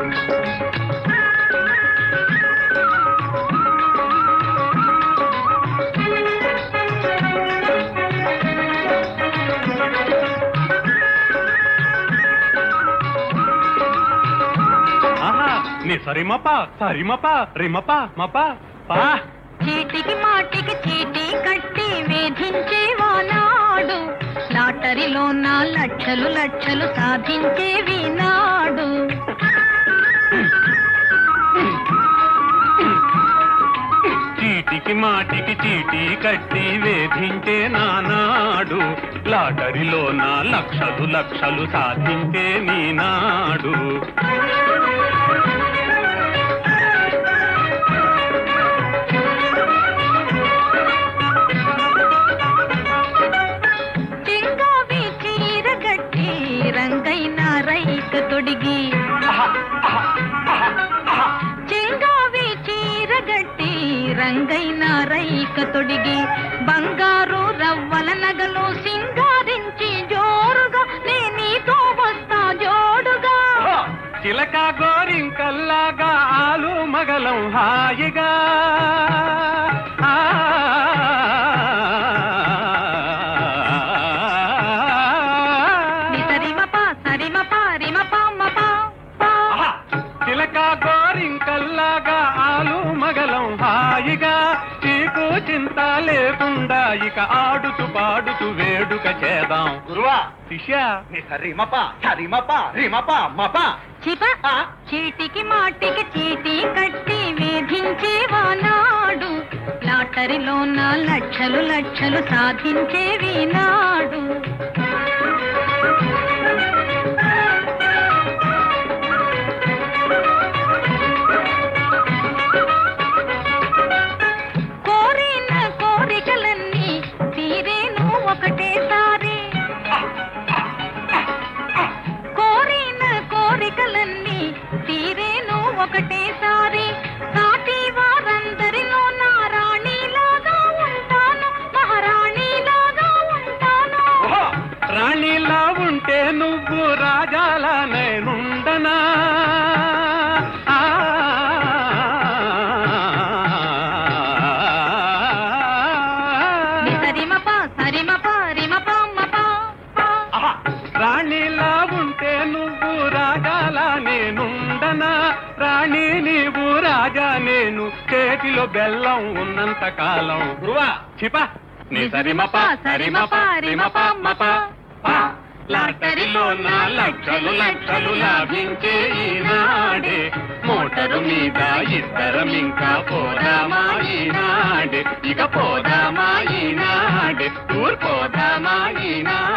ఆహా నీ సరిమప సరిమప రిమప మప పా చీటికి మాటికి చీటీ కట్టి వేధించే వానాడు లాటరీలో నా లక్షలు లక్షలు సాధించే వినాడు చీటికి మాటికి చీటీ కట్టి వేధించే నానాడు లాటరీలో నా లక్షలు లక్షలు సాధించే నీనాడు చెంగావి చీర గట్టి రంగైన రైక తొడిగి చెంగావి చీర గట్టి రంగైన రైక తొడిగి బంగారు రవ్వల నగలు సింగారించి జోరుగా నే నీతో వస్తా జోడుగా చిలక గోరింకల్లాగా ఆలు మగలం హాయిగా ఆ. ని సరిమప సరిమప రిమప మప పా. చిలక గోరింకల్లాగా ఆలు మగలం హాయిగా చీకు చింత లేకుండా ఇక ఆడుతూ పాడుతూ వేడుక చేద్దాం గురువా శిష్య నీ సరిమప సరిమప రిమప మప చిప ఆ, చీటికి మాటికి చీటీ కట్టి వేధించే వానాడు లాటరీలో నా లక్షలు లక్షలు సాధించే వినాడు కోరిన కోరికలన్నీ తీరేను ఒకటేసారి కోరిన కోరికలన్నీ తీరేను ఒకటేసారి సాటి వారందరిలో నా రాణిలాగా ఉంటాను మహారాణిలాగా ఉంటాను ఓహో! రాణిలా ఉంటే నువ్వు రాజాలా నేనుండనా ఆ. ని సరిమప సరిమప రిమప మప పా. ఆహా, రాణిలా ఉంటే నువ్వు రాజాలా నేనుండనా రాణి నీవు రాజా నేను చేతిలో బెల్లం ఉన్నంత కాలం గురువా చిప నీ సరిమప సరిమప రిమప మప పా. లాటరీలో నా లక్షలు లక్షలు లాభించే ఈనాడే మోటరు మీద ఇద్దరం ఇంకా పోదామా ఈనాడే ఇక పోదామా ఈనాడే ఊరు పోదామా ఈనాడే